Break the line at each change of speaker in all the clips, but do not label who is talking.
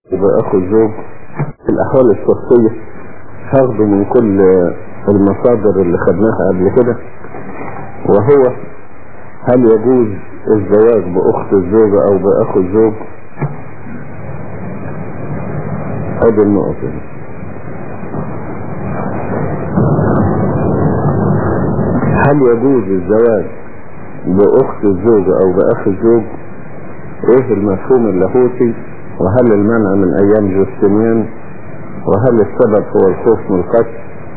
بأخو الزوج الأحوال الشخصية هاخده من كل المصادر اللي خدناها قبل كده وهو هل يجوز الزواج بأخت الزوجة أو بأخو الزوج هذه النقطة دي. هل يجوز الزواج بأخت الزوجة أو بأخ الزوج إيه المفهوم اللاهوتي وهل المنع من أيام جوستنيان وهل السبب هو الخوف من القتل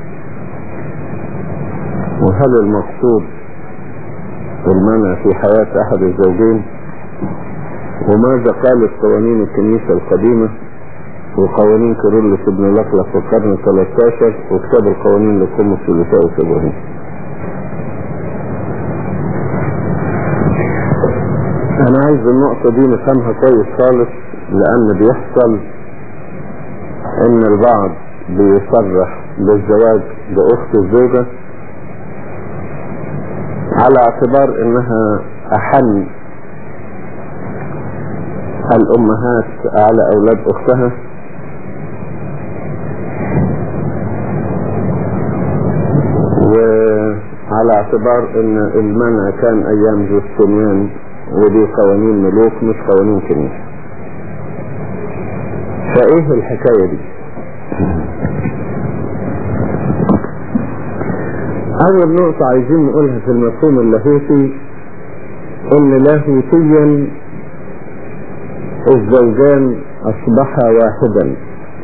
وهل المقصود المنع في حياة أحد الزوجين وماذا قالت قوانين الكنيسة القديمة وقوانين كيرلس ابن لقلق في القرن الثلاثاشر وكتاب القوانين لكم الثلاثاء وسبعين انا عايز النقطة دي نفهمها كويس خالص لان بيحصل ان البعض بيصرح بالزواج باخت الزوجة على اعتبار انها احن الامهات على اولاد اختها وعلى اعتبار ان المنع كان ايام جوستنيان ودي قوانين ملوك مش قوانين كنيسة فايه الحكاية دي اول نقطة عايزين نقولها في المفهوم اللاهوتي ان لاهوتيا الزوجان اصبحا واحدا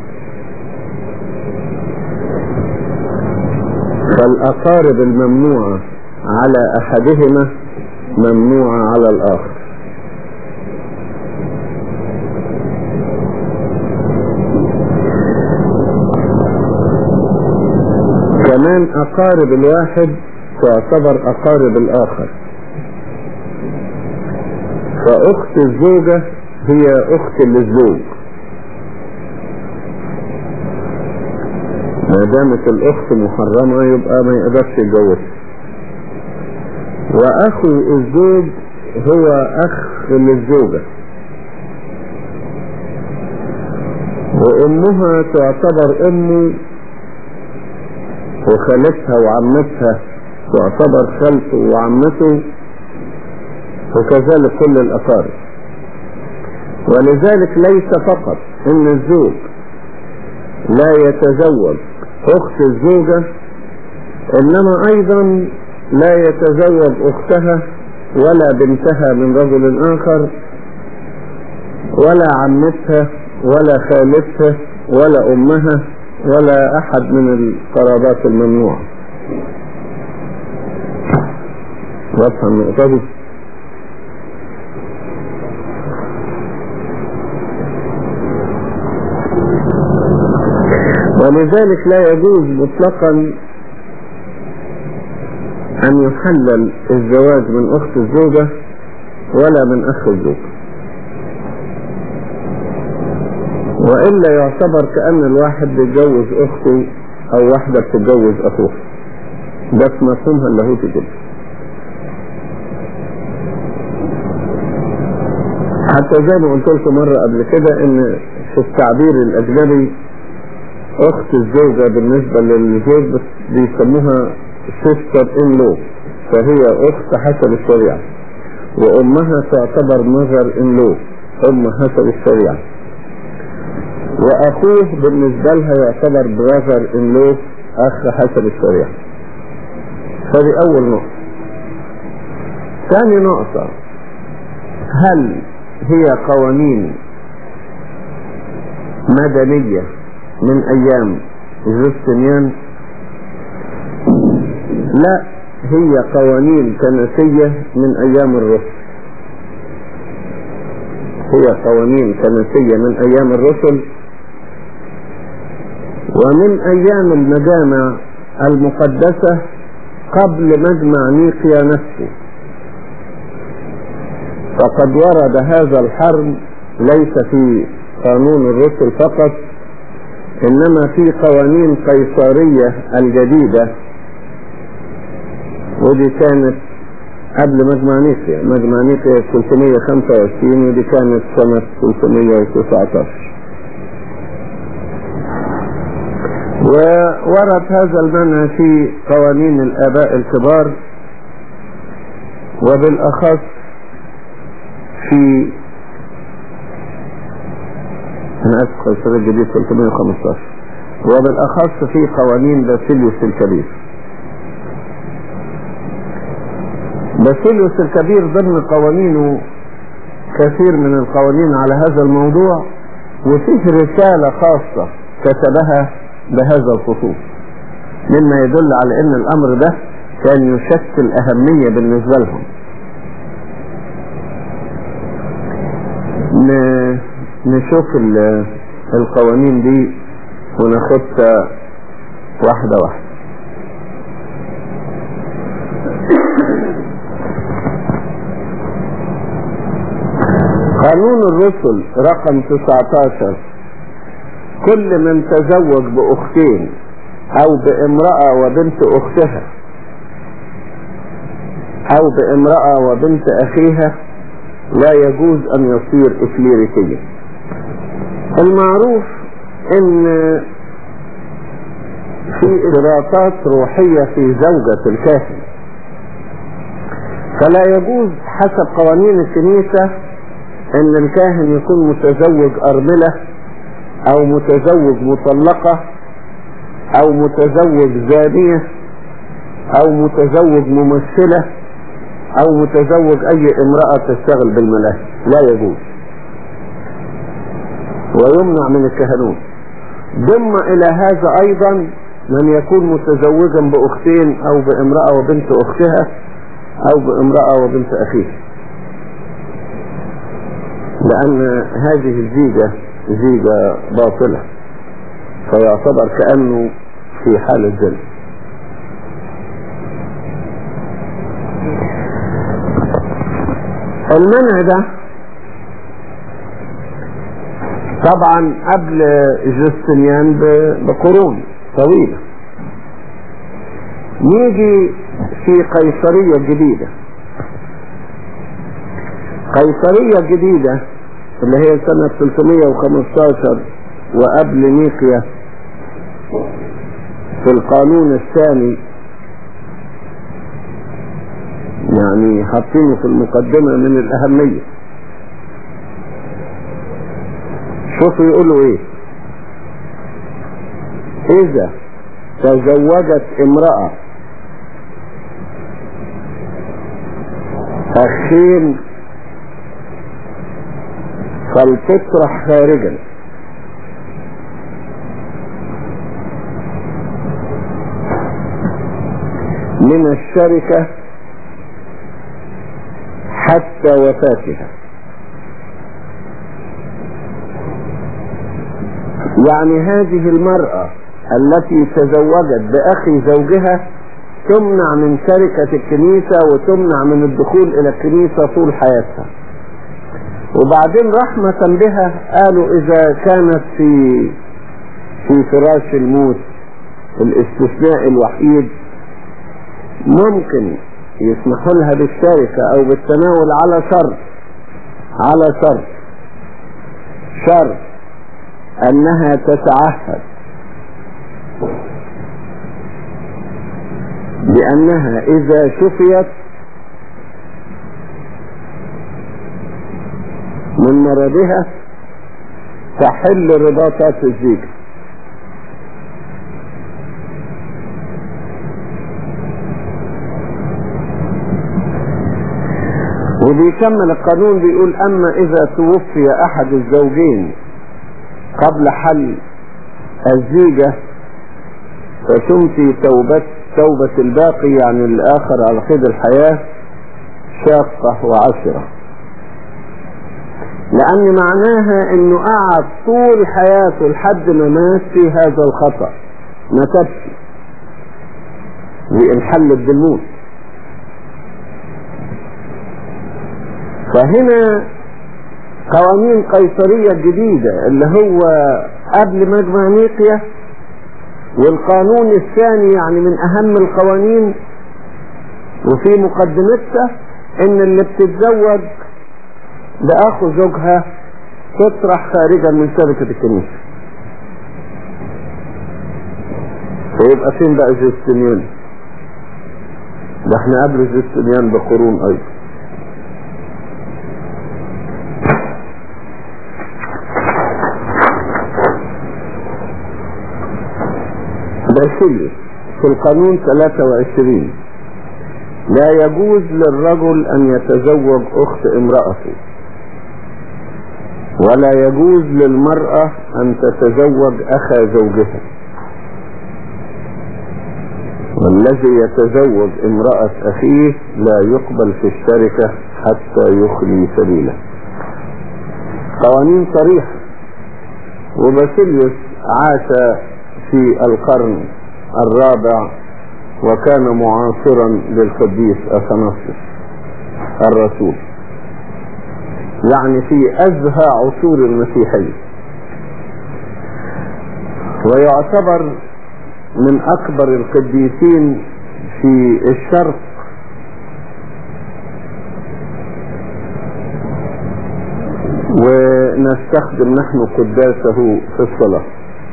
فالاقارب الممنوعة على احدهما ممنوعة على الآخر كمان أقارب الواحد تعتبر أقارب الآخر فأخت الزوجة هي أخت للزوج ما دامت الأخت محرمة يبقى ما يقدرش يتجوزها واخو الزوج هو اخ للزوجة وامها تعتبر امه وخالتها وعمتها تعتبر خالته وعمته وكذلك كل الاقارب ولذلك ليس فقط ان الزوج لا يتزوج اخت الزوجة انما ايضا لا يتزوج اختها ولا بنتها من رجل اخر ولا عمتها ولا خالتها ولا امها ولا احد من القرابات الممنوعة واضحة النقطة دي ولذلك لا يجوز مطلقا أن يحلل الزواج من أخت الزوجة ولا من أخ الزوج وإلا يعتبر كأن الواحد بيتجوز أخته أو واحدة بتتجوز أخوه ده في مفهومها اللاهوتي كده حتى زي ما قلت لكم مرة قبل كده إن في التعبير الأجنبي أخت الزوجة بالنسبة للزوج بيسموها سيستر ان لو فهي اخت حسب الشريعة وامها تعتبر مذر ان لو ام حسب الشريعة واخوه بالنسبة لها يعتبر براذر ان لو اخ حسب الشريعة هذه اول نقطة ثاني نقطة هل هي قوانين مدنية من ايام جوستنيان لا هي قوانين كنسية من ايام الرسل هي قوانين كنسية من ايام الرسل ومن ايام المجامع المقدسة قبل مجمع نيقيا نفسه فقد ورد هذا الحرم ليس في قانون الرسل فقط انما في قوانين قيصرية الجديدة ودي كانت قبل مجمع نيقيا مجمع نيقيا 325 ودي كانت سنة 319 وورد هذا المنع في قوانين الآباء الكبار وبالأخص في أنا أسف قيصر الجديد 315 وبالأخص في قوانين باسيليوس الكبير باسيليوس الكبير ضمن قوانينه كثير من القوانين على هذا الموضوع وفيه رسالة خاصة كتبها بهذا الخصوص مما يدل على ان الامر ده كان يشكل اهمية بالنسبة لهم نشوف القوانين دي وناخدها واحدة واحدة قانون الرسل رقم 19 كل من تزوج بأختين أو بامرأة وبنت أختها أو بامرأة وبنت أخيها لا يجوز أن يصير إكليريكيا المعروف أن في اشتراطات روحية في زوجة الكاهن فلا يجوز حسب قوانين الكنيسة ان الكاهن يكون متزوج ارملة او متزوج مطلقة او متزوج زانية او متزوج ممثلة او متزوج اي امرأة تشتغل بالملاهي لا يجوز ويمنع من الكهنوت ضم الى هذا ايضا من يكون متزوجا باختين او بامرأة وبنت اختها او بامرأة وبنت اخيها لان هذه الزيجة زيجة باطلة فيعتبر كأنه في حالة زنا المنع ده طبعا قبل جستنيان بقرون طويلة نيجي في قيصرية جديدة قيصرية جديدة اللي هي سنة 315 وقبل نيقيا في القانون الثاني يعني حاطينه في المقدمة من الأهمية شوفوا يقولوا ايه إذا تزوجت امرأة أخين فلتطرح خارجا من الشركة حتى وفاتها يعني هذه المرأة التي تزوجت بأخي زوجها تمنع من شركة الكنيسة وتمنع من الدخول إلى الكنيسة طول حياتها وبعدين رحمة بها قالوا إذا كانت في في فراش الموت الاستثناء الوحيد ممكن يسمحوا لها بالشركة أو بالتناول على شرط على شرط شرط أنها تتعهد بأنها إذا شفيت من مرضها تحل رباطات الزيج وبيكمل القانون بيقول اما اذا توفي احد الزوجين قبل حل الزيجة فتمسي توبة توبة الباقي يعني الاخر على قيد الحياة شاقة وعشرة لان معناها انه قعد طول حياته لحد ما مات في هذا الخطأ ما تبكي وانحلت بالموت فهنا قوانين قيصرية الجديدة اللي هو قبل مجمع نيقيا والقانون الثاني يعني من اهم القوانين وفي مقدمتها ان اللي بتتزوج باخو زوجها تطرح خارجا من شبكة الكنيسة فيبقى فين بقى جستنيان ده احنا قبل جستنيان بقرون ايضا باسيليوس في القانون 23 لا يجوز للرجل ان يتزوج اخت امرأته ولا يجوز للمرأة ان تتزوج اخا زوجها والذي يتزوج امرأة اخيه لا يقبل في الشركة حتى يخلي سبيله قوانين صريحة وباسيليوس عاش في القرن الرابع وكان معاصرا للقديس اثناسيوس الرسول يعني في ازهى عصور المسيحية ويعتبر من اكبر القديسين في الشرق ونستخدم نحن قداسه في الصلاة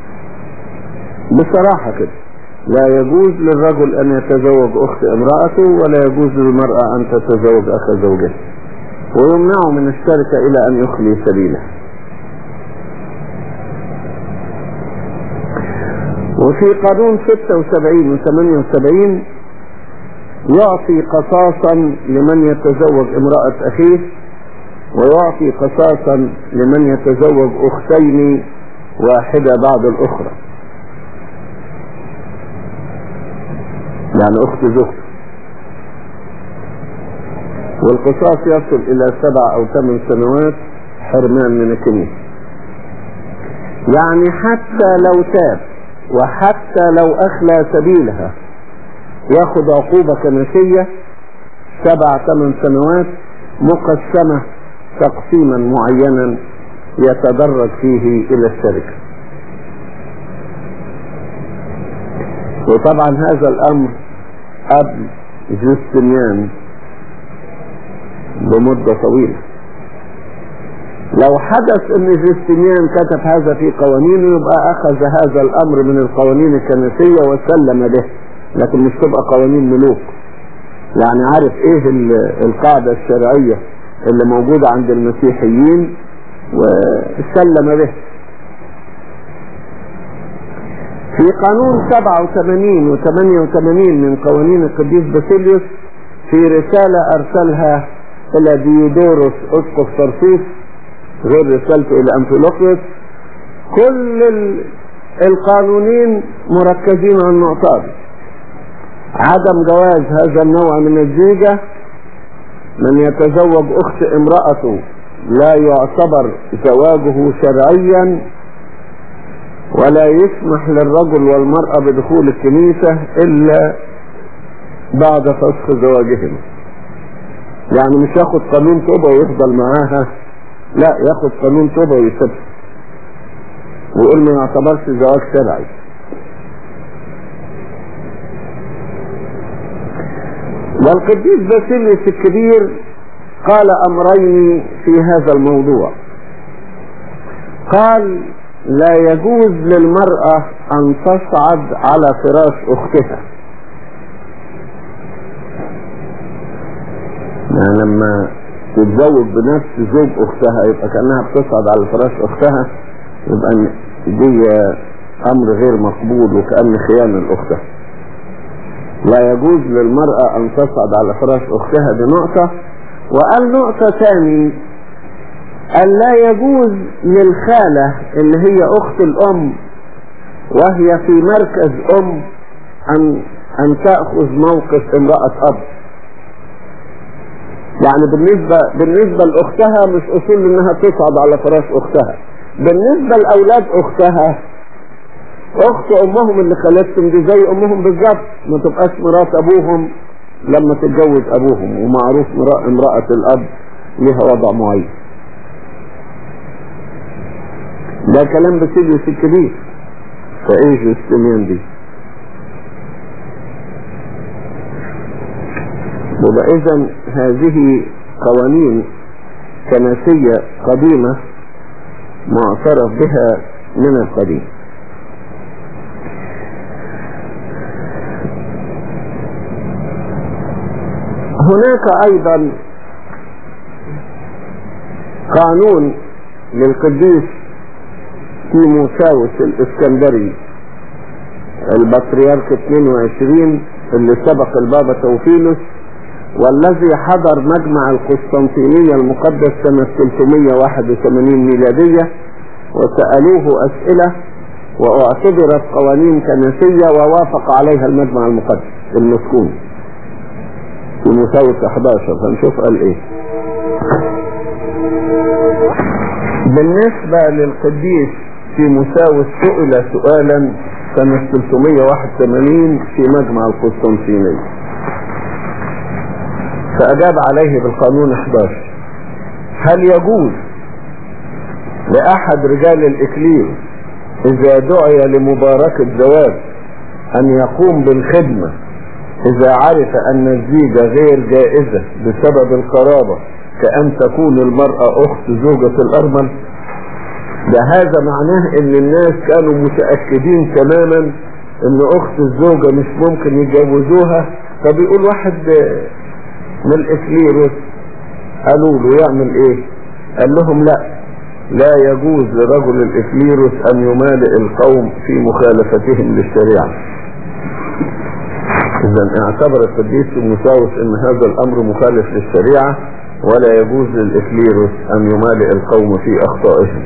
بصراحة كده لا يجوز للرجل ان يتزوج اخت امرأته ولا يجوز للمرأة ان تتزوج اخ زوجها ويمنعه من الشركة الى ان يخلي سبيله وفي قانون 76 و 78 يعطي قصاصا لمن يتزوج امرأة اخيه ويعطي قصاصا لمن يتزوج اختين واحدة بعد الاخرى يعني اخت زوجته والقصاص يصل الى سبع او ثمان سنوات حرمان من الكنيسة يعني حتى لو تاب وحتى لو اخلى سبيلها ياخد عقوبة كنسية سبع ثمان سنوات مقسمة تقسيما معينا يتدرج فيه الى الشركة وطبعا هذا الامر قبل جوستنيان بمدة طويلة لو حدث ان جوستنيان كتب هذا في قوانينه يبقى اخذ هذا الامر من القوانين الكنسية وسلم به لكن مش تبقى قوانين ملوك يعني عارف ايه القاعدة الشرعية اللي موجودة عند المسيحيين وسلم به في قانون 87 و 88 من قوانين القديس باسيليوس في رسالة ارسلها الى ديودوروس اسقف ترسيس غير رسالته الى انفيلوكيوس كل القانونين مركزين على النقطة دي عدم جواز هذا النوع من الزيجة من يتزوج اخت امرأته لا يعتبر زواجه شرعيا ولا يسمح للرجل والمرأة بدخول الكنيسة الا بعد فسخ زواجهم يعني مش ياخد قانون توبة ويفضل معاها لا ياخد قانون توبة ويسيبها ويقول ما يعتبرش زواج شرعي والقديس باسيليوس الكبير قال امرين في هذا الموضوع قال لا يجوز للمرأة ان تصعد على فراش اختها يعني لما تتزوج بنفس زوج اختها يبقى كانها بتصعد على فراش اختها يبقى دي امر غير مقبول وكأن خيانة لاختها لا يجوز للمرأة ان تصعد على فراش اختها دي نقطة وقال نقطة تاني قال لا يجوز للخالة اللي هي اخت الام وهي في مركز ام ان ان تأخذ موقف امرأة اب يعني بالنسبة بالنسبة لاختها مش اصول انها تصعد على فراش اختها بالنسبة لاولاد اختها اخت امهم اللي خلتهم دي زي امهم بالظبط ما تبقاش مرات ابوهم لما تتجوز ابوهم ومعروف امرأة الاب لها وضع معين ده كلام بسيديوس الكبير فايه جوستنيان دي يبقى اذا هذه قوانين كنسية قديمة معترف بها من القديم هناك ايضا قانون للقديس تيموساوس الاسكندري البطريرك 22 اللي سبق البابا توفيلوس والذي حضر مجمع القسطنطينية المقدس سنة 381 ميلادية وسألوه أسئلة واعتبرت قوانين كنسية ووافق عليها المجمع المقدس المسكون في مساوس 11 هنشوف قال ايه بالنسبة للقديس في مساوس سئل سؤالا سنة 381 في مجمع القسطنطينية فأجاب عليه بالقانون 11 هل يجوز لأحد رجال الإكليل إذا دعي لمباركة زواج أن يقوم بالخدمة إذا عرف أن الزيجة غير جائزة بسبب القرابة كأن تكون المرأة أخت زوجة الأرمل ده هذا معناه ان الناس كانوا متأكدين تماما ان اخت الزوجة مش ممكن يتجوزوها فبيقول واحد من الاسليروس قالوا له يعمل ايه قال لهم لا لا يجوز لرجل الإكليروس أن يمالئ القوم في مخالفتهم للشريعة إذا اعتبر القديس المساوس أن هذا الأمر مخالف للشريعة ولا يجوز للإكليروس أن يمالئ القوم في أخطائهم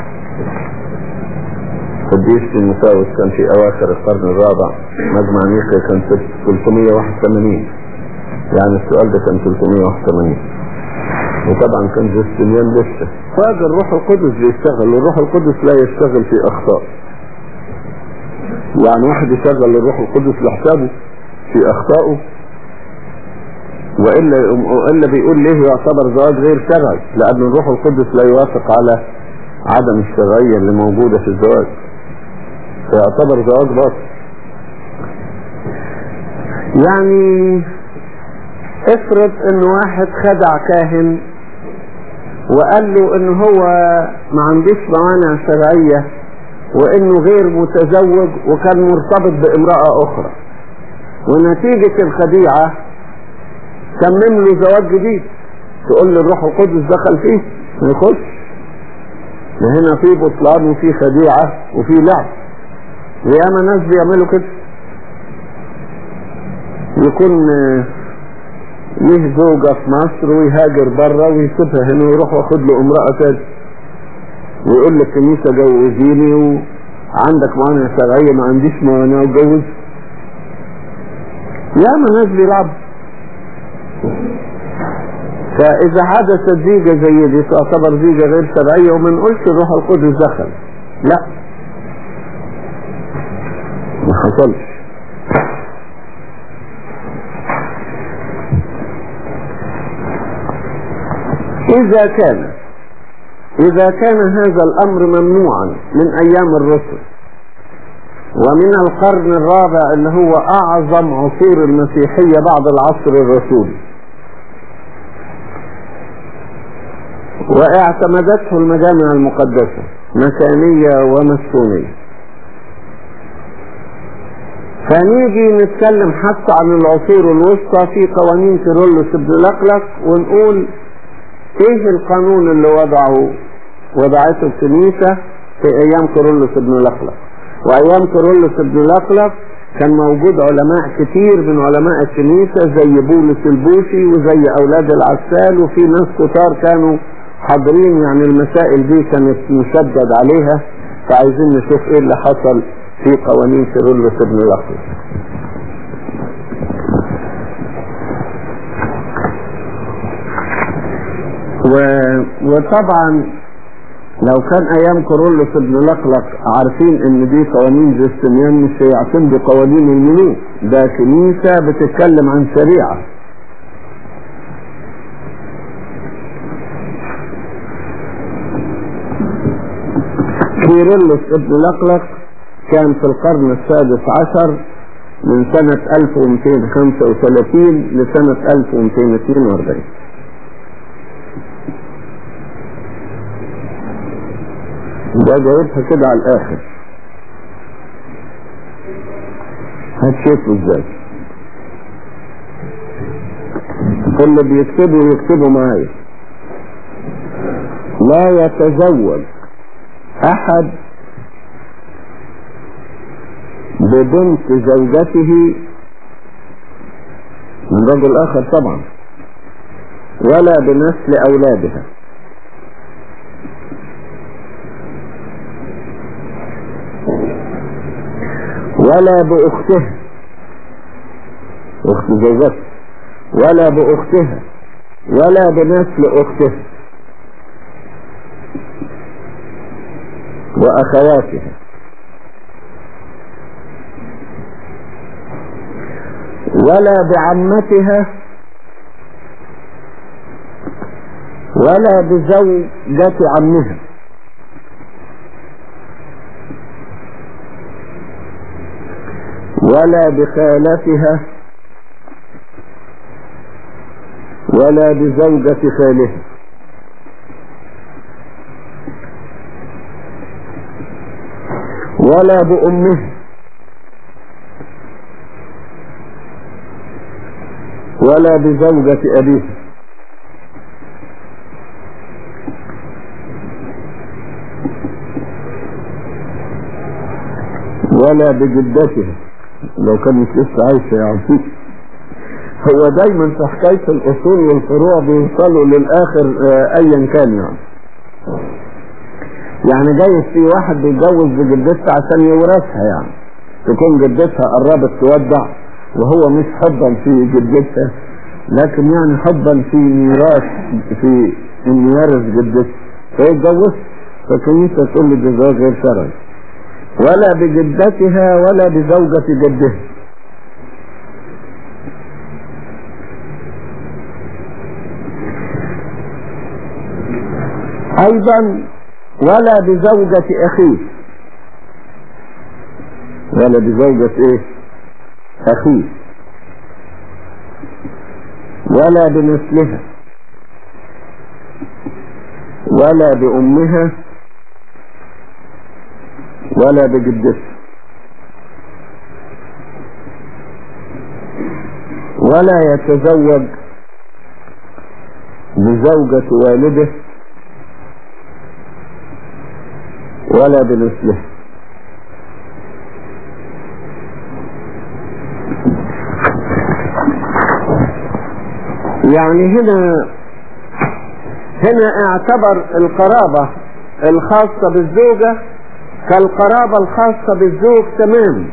القديس المساوس كان في أواخر القرن الرابع مجمع نيقيا كان 381 يعني السؤال ده كان 381 وطبعا كان جستنيان لسه فاجر الروح القدس بيشتغل والروح القدس لا يشتغل في اخطاء يعني واحد يشغل الروح القدس لحسابه في اخطائه والا والا بيقول ليه يعتبر زواج غير شرعي لان الروح القدس لا يوافق على عدم الشرعيه اللي موجوده في الزواج فيعتبر زواج باطل يعني افرض ان واحد خدع كاهن وقال له ان هو ما عندوش موانع شرعية وانه غير متزوج وكان مرتبط بامرأة اخرى ونتيجة الخديعة تمم له زواج جديد تقول له الروح القدس دخل فيه ما يخش هنا في بطلان وفي خديعة وفي لعب وياما ناس بيعملوا كده يكون ليه زوجة في مصر ويهاجر بره ويسيبها هنا ويروح واخد له امرأة تاني ويقول للكنيسة جوزيني وعندك موانع شرعية ما عنديش موانع وجوز يا ما ناس بيلعب فإذا حدثت زيجة زي دي تعتبر زيجة غير شرعية وما نقولش الروح القدس دخل لا ما حصلش إذا كان إذا كان هذا الأمر ممنوعا من أيام الرسل ومن القرن الرابع اللي هو أعظم عصور المسيحية بعد العصر الرسولي واعتمدته المجامع المقدسة مكانية ومسكونية فنيجي نتكلم حتى عن العصور الوسطى في قوانين كيرلس بن لقلق ونقول ايه القانون اللي وضعه وضعته الكنيسة في ايام كيرلس بن لقلق وايام كيرلس بن لقلق كان موجود علماء كتير من علماء الكنيسة زي بولس البوشي وزي اولاد العسال وفي ناس كتار كانوا حاضرين يعني المسائل دي كانت مشدد عليها فعايزين نشوف ايه اللي حصل في قوانين كيرلس بن لقلق و... وطبعا لو كان ايام كورولوس بن لقلق عارفين ان دي قوانين جستنيان مش هيعتمدوا قوانين الملوك ده كنيسة بتتكلم عن شريعة كيرلس ابن لقلق كان في القرن السادس عشر من سنة 1235 لسنة 1242 ده جايبها كده على الاخر هتشوفوا ازاي اللي بيكتبوا يكتبوا معايا لا يتزوج احد ببنت زوجته من رجل اخر طبعا ولا بنسل اولادها ولا باختها اخت زوجته ولا باختها ولا بنسل اختها واخواتها ولا بعمتها ولا بزوجة عمها ولا بخالتها ولا بزوجة خالها ولا بأمها ولا بزوجة أبيها ولا بجدتها لو كانت لسه عايشة يعني هو دايما في حكاية الأصول والفروع بيوصلوا للآخر آه، أيا كان يعني يعني جايز في واحد بيتجوز بجدتها عشان يورثها يعني تكون جدتها قربت تودع وهو مش حبا في جدتها لكن يعني حبا في ميراث في ان يرث جدتها فيتجوز فكنيسة تقول لي ده زواج غير شرعي ولا بجدتها ولا بزوجة جدها ايضا ولا بزوجة اخيه ولا بزوجة ايه اخيه ولا بنسلها ولا بامها ولا بجدتها ولا يتزوج بزوجة والده ولا بنسله يعني هنا هنا اعتبر القرابة الخاصة بالزوجة كالقرابة الخاصة بالزوج تمام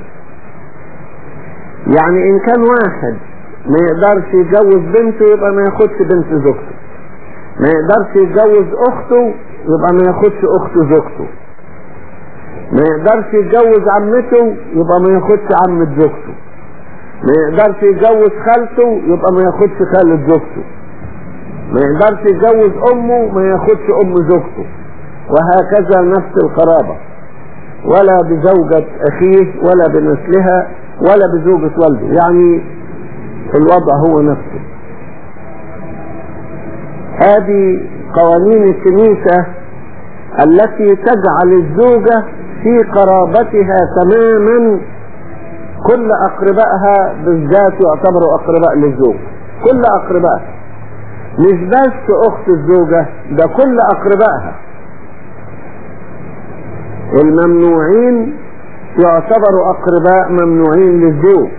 يعني ان كان واحد ما يقدرش يتجوز بنته يبقى ما ياخدش بنت زوجته ما يقدرش يتجوز اخته يبقى ما ياخدش اخت زوجته ما يقدرش يتجوز عمته يبقى ما ياخدش عمة زوجته ما يقدرش يتجوز خالته يبقى ما ياخدش خالة زوجته ما يقدرش يتجوز امه ما ياخدش ام زوجته وهكذا نفس القرابة ولا بزوجة اخيه ولا بنسلها ولا بزوجة والده يعني الوضع هو نفسه هذه قوانين الكنيسة التي تجعل الزوجة في قرابتها تماما كل اقربائها بالذات يعتبروا اقرباء للزوج كل اقربائها مش بس اخت الزوجة ده كل اقربائها الممنوعين يعتبروا اقرباء ممنوعين للزوج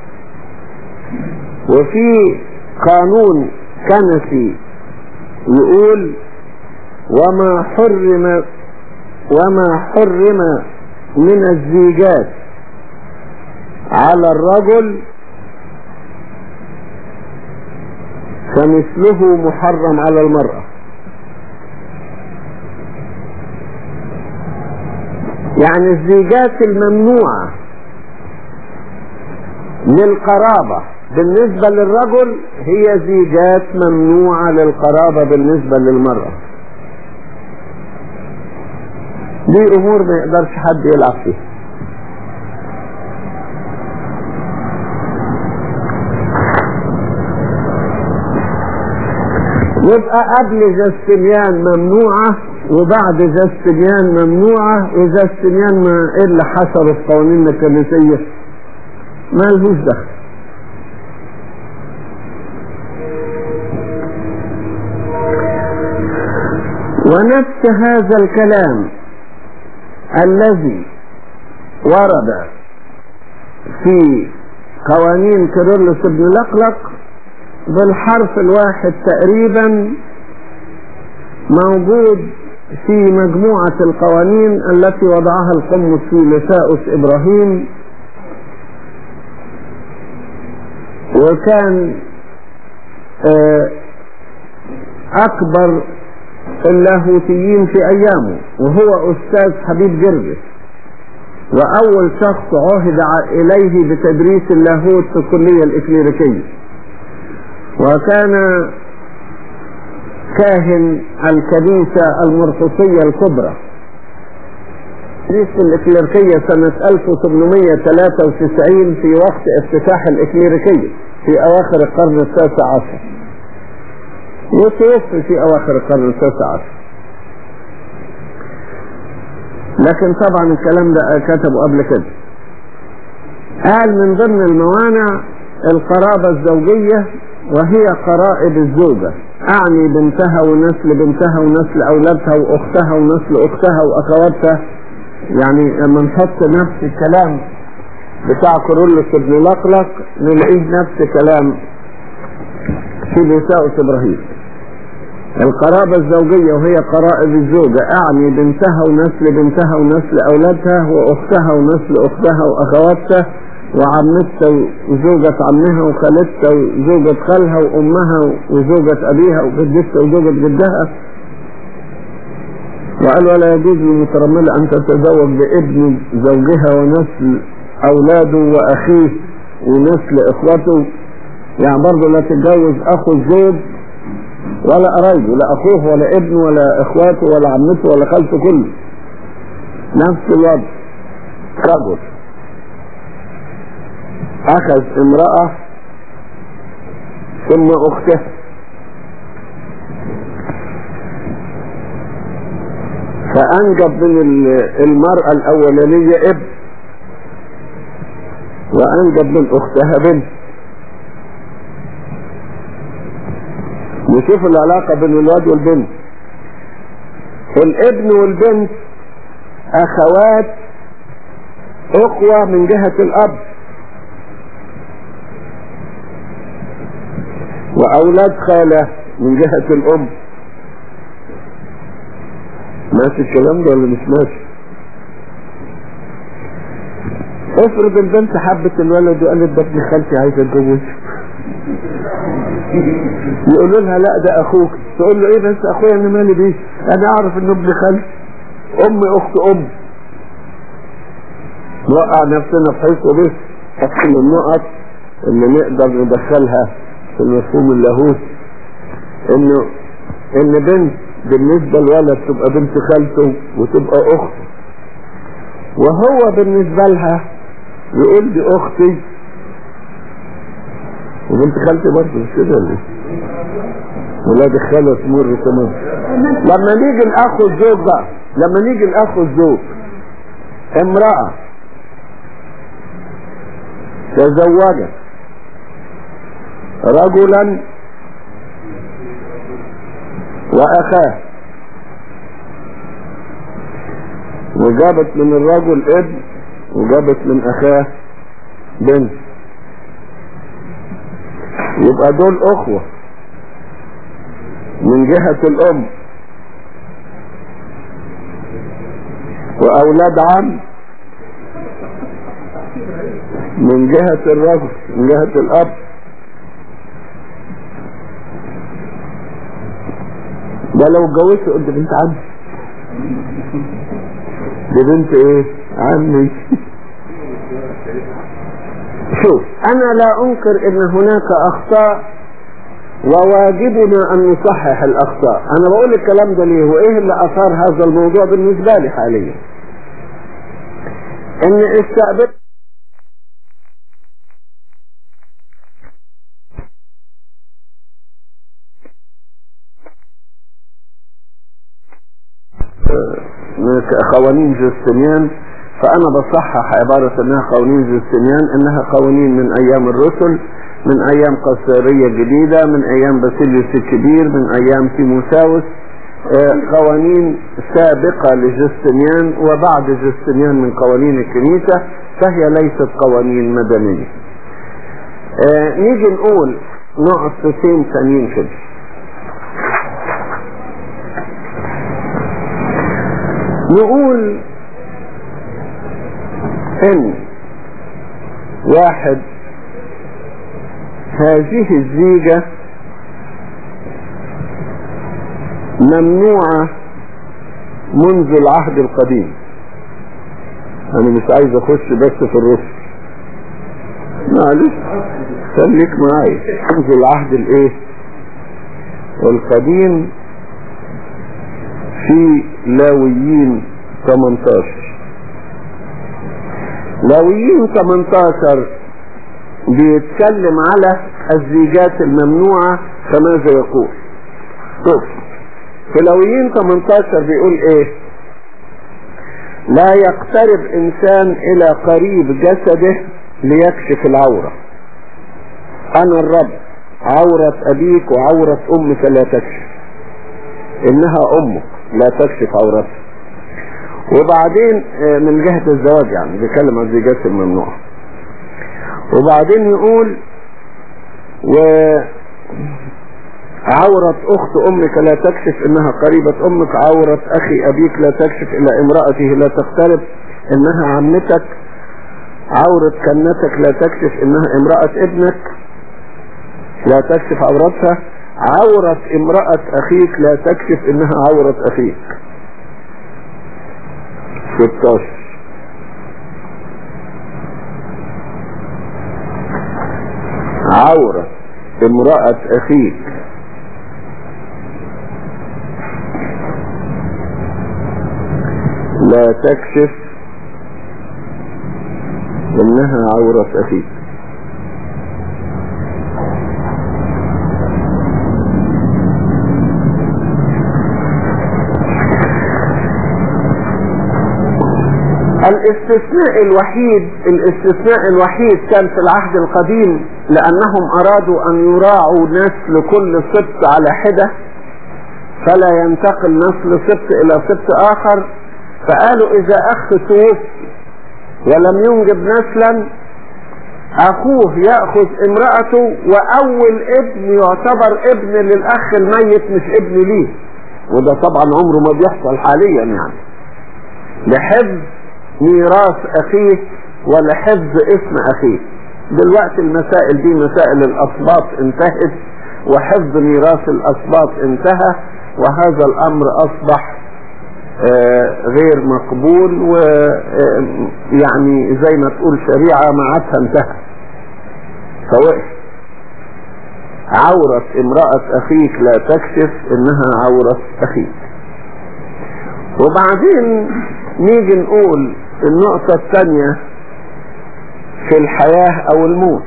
وفي قانون كنسي يقول وما حرم وما حرم من الزيجات على الرجل فمثله محرم على المرأة يعني الزيجات الممنوعة للقرابة بالنسبة للرجل هي زيجات ممنوعة للقرابة بالنسبة للمرأة دي امور ما يقدرش حد يلعب فيها يبقى قبل جاستنيان ممنوعة وبعد جاستنيان ممنوعة وجاستنيان ما إلا حصل في قوانين الكنسية ما لهوش دخل ونفس هذا الكلام الذي ورد في قوانين كيرلس بن لقلق بالحرف الواحد تقريبا موجود في مجموعة القوانين التي وضعها القمص في لساؤس إبراهيم وكان أكبر اللاهوتيين في أيامه وهو أستاذ حبيب جرجس وأول شخص عهد إليه بتدريس اللاهوت في الكلية الإكليريكية وكان كاهن الكنيسة المرقسية الكبرى كنيسة الإكليريكية سنة 1893 في وقت افتتاح الإكليريكية في أواخر القرن التاسع عشر وتوفي في أواخر القرن التاسع عشر لكن طبعا الكلام ده كتبه قبل كده قال من ضمن الموانع القرابة الزوجية وهي قرائب الزوجة أعني بنتها ونسل بنتها ونسل أولادها وأختها ونسل أختها وأخواتها يعني لما نحط نفس الكلام بتاع كورولوس بن لقلق نلاقيه نفس كلام في نساء إبراهيم القرابة الزوجية وهي قرائب الزوجة أعني بنتها ونسل بنتها ونسل أولادها وأختها ونسل أختها وأخواتها وعمتها وزوجة عمها وخالتها وزوجة خالها وأمها وزوجة أبيها وجدتها وزوجة جدها وقال ولا يجوز للمترملة أن تتزوج بابن زوجها ونسل أولاده وأخيه ونسل إخوته يعني برضه لا تتجوز أخو الزوج ولا قرايبه لا أخوه ولا ابنه ولا إخواته ولا عمته ولا خالته كله نفس الوضع رجل أخذ امرأة ثم أخته فأنجب من المرأة الأولانية ابن وأنجب من أختها بنت نشوف العلاقة بين الواد والبنت الابن والبنت أخوات أخوة من جهة الأب وأولاد خالة من جهة الأم ماشي الكلام ده ولا مش ماشي افرض البنت حبت الولد وقالت ده ابن خالتي عايزه اتجوزه يقولوا لها لا ده اخوك تقول له ايه بس اخويا انا مالي بيه انا اعرف انه ابن خالتي امي اخت ام نوقع نفسنا في حيث وبس تحصل النقط اللي نقدر ندخلها في المفهوم اللاهوت انه ان بنت بالنسبة لولد تبقى بنت خالته وتبقى اخت وهو بالنسبة لها يقول دي اختي وبنت خالتي برضه مش كده ولا ايه؟ ولاد الخالة تمر تمام لما نيجي الاخ والزوج بقى لما نيجي الاخ والزوج امرأة تزوجت رجلا واخاه وجابت من الرجل ابن وجابت من اخاه بنت يبقى دول اخوة من جهة الام واولاد عم من جهة الرجل من جهة الاب ده لو اتجوزت قلت بنت عمي دي بنت ايه عمي شوف انا لا انكر ان هناك اخطاء وواجبنا ان نصحح الاخطاء انا بقول الكلام ده ليه وايه اللي اثار هذا الموضوع بالنسبة لي حاليا ان استقبل قوانين جوستنيان فأنا بصحح عبارة أنها قوانين جوستنيان أنها قوانين من أيام الرسل من أيام قصرية جديدة من أيام باسيليوس الكبير من أيام تيموساوس قوانين سابقة لجستنيان وبعد جستنيان من قوانين الكنيسة فهي ليست قوانين مدنية نيجي نقول نقعد صوتين ثانيين كده نقول ان واحد هذه الزيجة ممنوعة منذ العهد القديم انا مش عايز اخش بس في الرسل معلش خليك معايا منذ العهد الايه القديم في لاويين 18 لاويين 18 بيتكلم على الزيجات الممنوعة فماذا يقول شوف في لاويين 18 بيقول ايه لا يقترب انسان الى قريب جسده ليكشف العورة انا الرب عورة ابيك وعورة امك لا تكشف انها امك لا تكشف عورتها وبعدين من جهة الزواج يعني بيتكلم عن الزيجات الممنوعة وبعدين يقول و عورة اخت امك لا تكشف انها قريبة امك عورة اخي ابيك لا تكشف الى امرأته لا تقترب انها عمتك عورة كنتك لا تكشف انها امرأة ابنك لا تكشف عورتها عورة امرأة اخيك لا تكشف انها عورة اخيك 16 عورة امرأة اخيك لا تكشف انها عورة اخيك الاستثناء الوحيد الاستثناء الوحيد كان في العهد القديم لانهم ارادوا ان يراعوا نسل كل سبط على حدة فلا ينتقل نسل سبط الى سبط اخر فقالوا اذا اخ توفي ولم ينجب نسلا اخوه يأخذ امرأته واول ابن يعتبر ابن للاخ الميت مش ابن ليه وده طبعا عمره ما بيحصل حاليا يعني لحفظ ميراث اخيه ولحفظ اسم اخيه دلوقتي المسائل دي مسائل الاسباط انتهت وحفظ ميراث الاسباط انتهى وهذا الامر اصبح آه غير مقبول ويعني زي ما تقول شريعة معتها انتهى فوقف عورة امرأة اخيك لا تكشف انها عورة اخيك وبعدين نيجي نقول النقطة الثانية في الحياة او الموت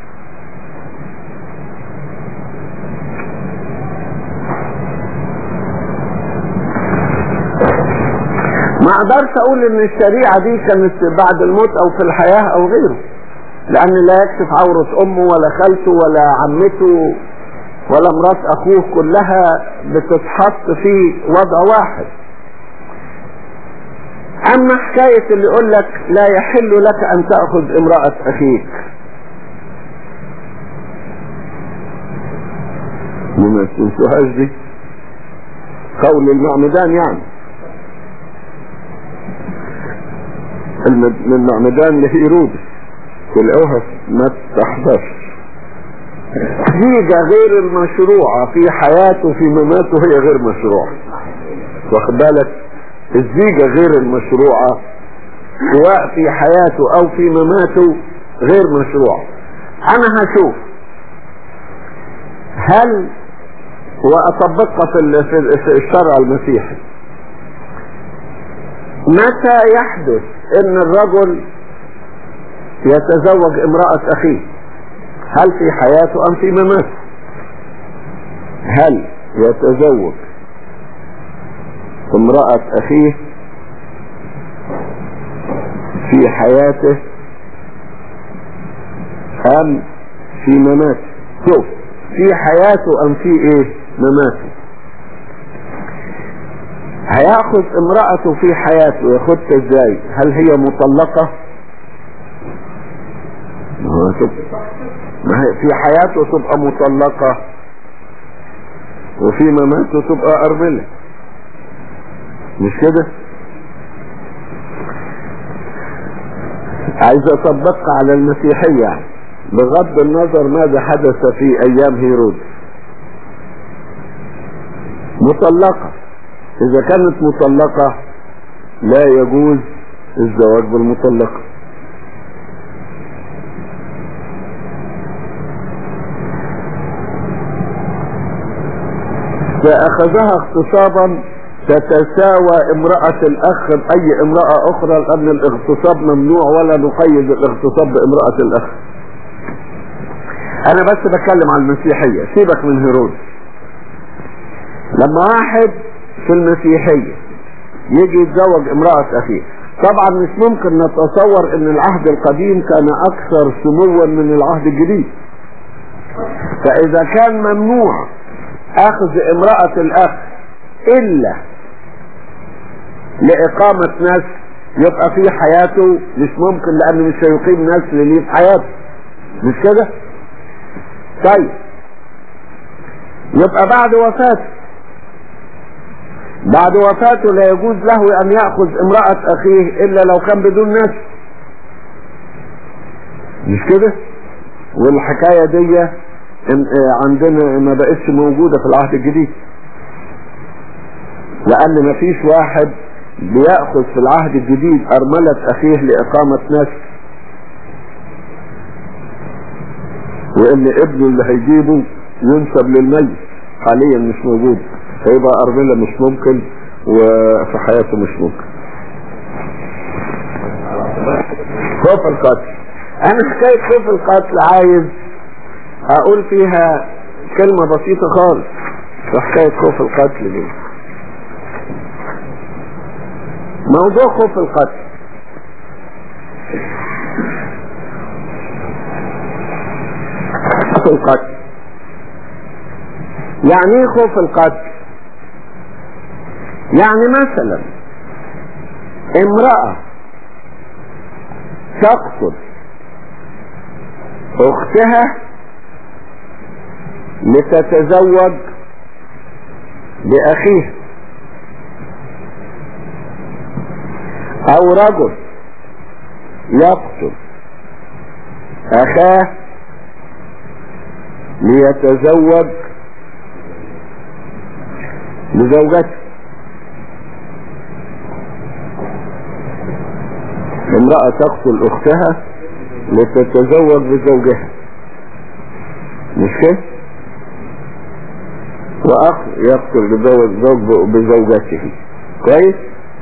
ما اقدرش اقول ان الشريعة دي كانت بعد الموت او في الحياة او غيره لان لا يكشف عورة امه ولا خالته ولا عمته ولا مرات اخوه كلها بتتحط في وضع واحد اما حكاية اللي يقول لك لا يحل لك ان تأخذ امرأة اخيك ما تنسوهاش دي قول المعمدان يعني المعمدان لهيرودس تلاقوها ما تحضرش زيجة غير المشروعة في حياته في مماته هي غير مشروعة واخد بالك الزيجة غير المشروعة سواء في حياته او في مماته غير مشروعة انا هشوف هل واطبقها في في الشرع المسيحي متى يحدث ان الرجل يتزوج امرأة اخيه هل في حياته ام في مماته هل يتزوج امرأة اخيه في حياته ام في مماته شوف في حياته ام في ايه مماته هياخذ امرأته في حياته ياخدها ازاي هل هي مطلقة ما هي في حياته تبقى مطلقة وفي مماته تبقى أرملة مش كده عايز اطبقها على المسيحية بغض النظر ماذا حدث في ايام هيرود مطلقة اذا كانت مطلقة لا يجوز الزواج بالمطلقة فاخذها اغتصابا تتساوى امرأة الاخ باي امرأة اخرى لان الاغتصاب ممنوع ولا نقيد الاغتصاب بامرأة الاخ انا بس بتكلم عن المسيحية سيبك من هيرود لما واحد في المسيحية يجي يتزوج امرأة اخيه طبعا مش ممكن نتصور ان العهد القديم كان اكثر سموا من العهد الجديد فاذا كان ممنوع اخذ امرأة الاخ الا لإقامة نسل يبقى في حياته مش ممكن لأنه مش هيقيم نسل ليه في حياته مش كده؟ طيب يبقى بعد وفاته بعد وفاته لا يجوز له أن يأخذ امرأة أخيه إلا لو كان بدون نسل مش كده؟ والحكاية دي عندنا ما بقتش موجودة في العهد الجديد لأن مفيش واحد بيأخذ في العهد الجديد أرملة أخيه لإقامة نسل وإن ابنه اللي هيجيبه ينسب للميت حاليا مش موجود فيبقى أرملة مش ممكن وفي حياته مش ممكن خوف القتل أنا حكاية خوف القتل عايز أقول فيها كلمة بسيطة خالص في حكاية خوف القتل دي موضوع خوف القتل خوف القتل يعني ايه خوف القتل يعني مثلا امرأة تقتل اختها لتتزوج باخيها او رجل يقتل اخاه ليتزوج بزوجته امرأة تقتل اختها لتتزوج بزوجها مش كده واخ يقتل زوج بزوجته كويس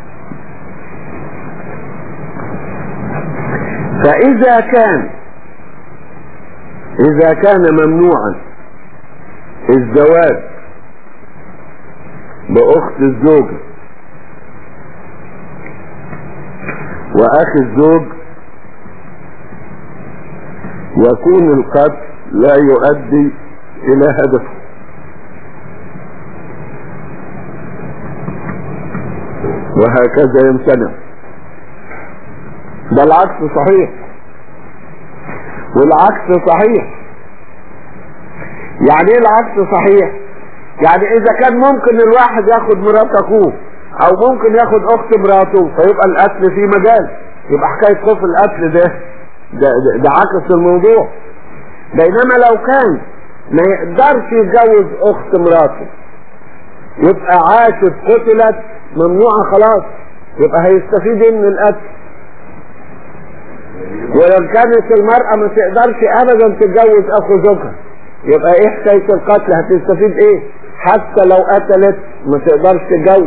فإذا كان إذا كان ممنوعا الزواج بأخت الزوجة وأخي الزوج يكون القتل لا يؤدي إلى هدفه وهكذا يمتنع ده العكس صحيح والعكس صحيح يعني ايه العكس صحيح يعني اذا كان ممكن الواحد ياخد مرات اخوه او ممكن ياخد اخت مراته فيبقى القتل فيه مجال يبقى حكاية خوف القتل ده ده, ده, ده عكس الموضوع بينما لو كان ما يقدرش يتجوز اخت مراته يبقى عاشت قتلت ممنوعة خلاص يبقى هيستفيد ايه من القتل ولو كانت المرأة ما تقدرش ابدا تتجوز اخو زوجها يبقى ايه حكاية القتل هتستفيد ايه حتى لو قتلت ما تقدرش تتجوز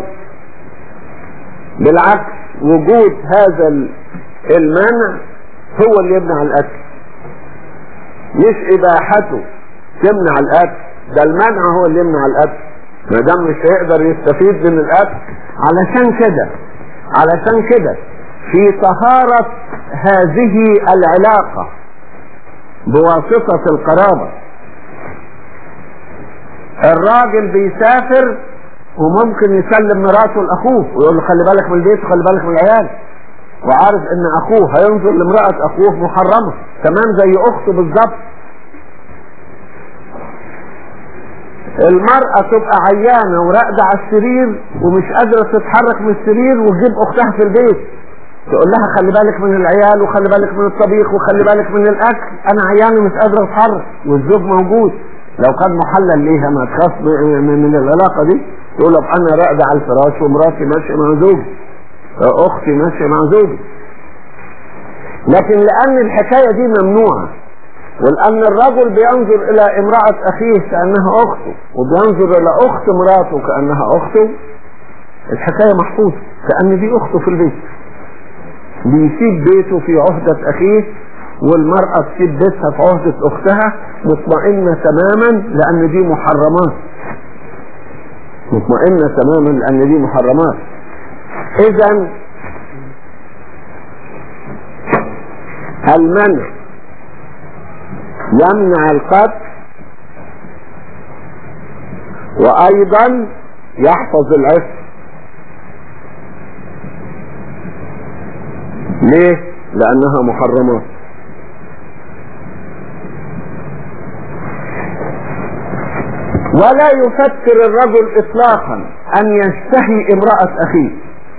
بالعكس وجود هذا المنع هو اللي يمنع القتل مش اباحته تمنع القتل ده المنع هو اللي يمنع القتل ما دام مش هيقدر يستفيد من القتل علشان كده علشان كده في طهارة هذه العلاقة بواسطة القرابة الراجل بيسافر
وممكن يسلم مراته لاخوه ويقول له خلي بالك من البيت وخلي بالك من العيال وعارف ان اخوه هينظر لامرأة اخوه محرمة تمام زي اخته بالظبط المرأة تبقى عيانة وراقدة على السرير ومش قادرة تتحرك من السرير وتجيب اختها في البيت تقول لها خلي بالك من العيال وخلي بالك من الطبيخ وخلي بالك من الاكل انا عيانة مش قادرة اتحرك والزوج موجود لو كان محلل ليها ما تخاف من العلاقة دي تقول له انا راقدة على الفراش ومراتي ماشية مع زوجي اختي ماشية مع زوجي لكن لان الحكاية دي ممنوعة ولان الرجل بينظر الى امرأة اخيه كأنها اخته وبينظر الى اخت مراته كأنها اخته الحكاية محفوظة كأن دي اخته في البيت بيسيب بيته في عهدة اخيه والمرأة تسيب بيتها في عهدة اختها مطمئنة تماما لان دي محرمات مطمئنة تماما لان دي محرمات اذا المنع يمنع القتل وايضا يحفظ العفة ليه لانها محرمات ولا يفكر الرجل اطلاقا ان يشتهي امرأة اخيه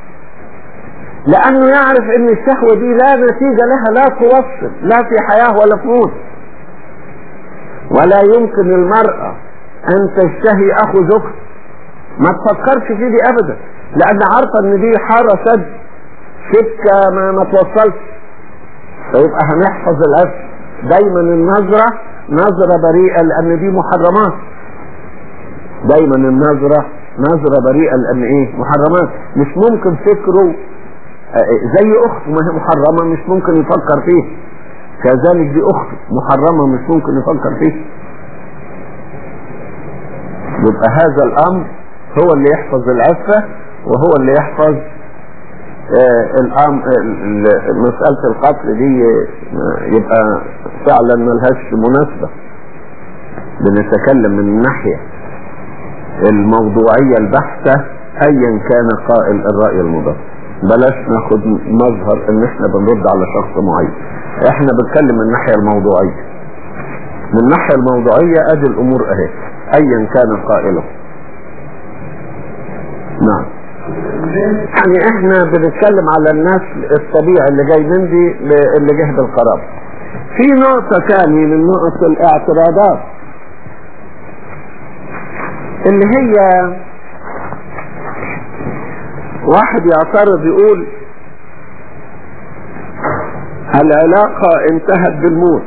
لانه يعرف ان الشهوة دي لا نتيجة لها لا توصل لا في حياة ولا في موت ولا يمكن المرأة ان تشتهي اخو زوجها ما تفكرش في دي ابدا لان عارفة ان دي حارة سد سكة ما, ما توصلش فيبقى هنحفظ العفة دايما النظرة نظرة بريئة لان دي محرمات دايما النظرة نظرة بريئة لان ايه محرمات مش ممكن فكره زي اخته ما هي محرمة مش ممكن يفكر فيه كذلك دي اخته محرمة مش ممكن يفكر فيه يبقى هذا الامر هو اللي يحفظ العفة وهو اللي يحفظ آه الامر مسألة القتل دي يبقى فعلا ملهاش مناسبة بنتكلم من الناحية الموضوعية البحتة ايا كان قائل الرأي المضاد بلاش ناخد مظهر ان احنا بنرد على شخص معين احنا بنتكلم من الناحية الموضوعية من الناحية الموضوعية ادي الامور اهي ايا كان قائله نعم يعني احنا بنتكلم على النسل الطبيعي اللي جاي من دي اللي جه بالقرار في نقطة تاني من نقط الاعتراضات اللي هي واحد يعترض يقول العلاقة انتهت بالموت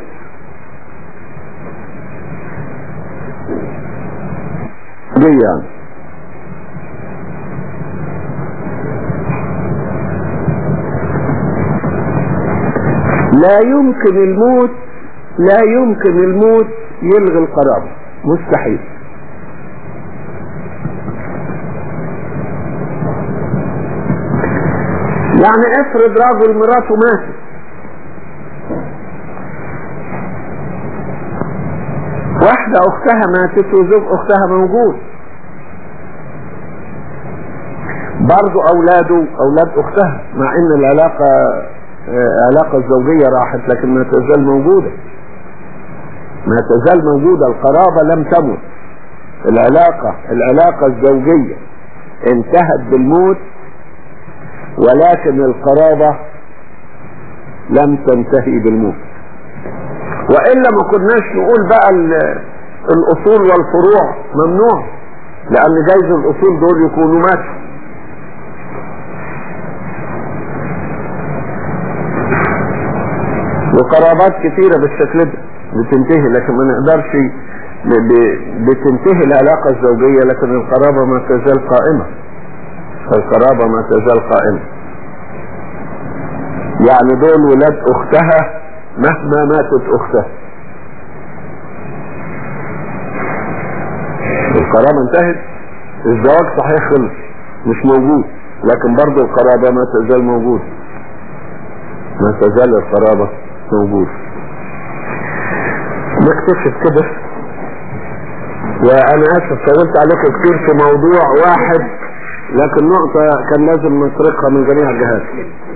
دي يعني لا يمكن الموت لا يمكن الموت يلغي القرابة مستحيل يعني افرض راجل مراته ماتت واحدة اختها ماتت وزوج اختها موجود برضو اولاده اولاد اختها مع ان العلاقة علاقة الزوجية راحت لكن ما تزال موجودة ما تزال موجودة القرابة لم تمت العلاقة العلاقة الزوجية انتهت بالموت ولكن القرابة لم تنتهي بالموت وإلا ما كناش نقول بقى الأصول والفروع ممنوع لأن جايز الأصول دول يكونوا ماتوا وقرابات كثيرة بالشكل ده بتنتهي لكن ما نقدرش بتنتهي العلاقة الزوجية لكن القرابة ما تزال قائمة القرابة ما تزال قائمة يعني دول ولاد اختها مهما ماتت اختها القرابة انتهت الزواج صحيح خلص مش موجود لكن برضو القرابة ما تزال موجود ما تزال القرابة موجود نكتشف كده
وانا اسف طولت عليك كتير في موضوع واحد لكن نقطة كان لازم نطرقها من جميع الجهات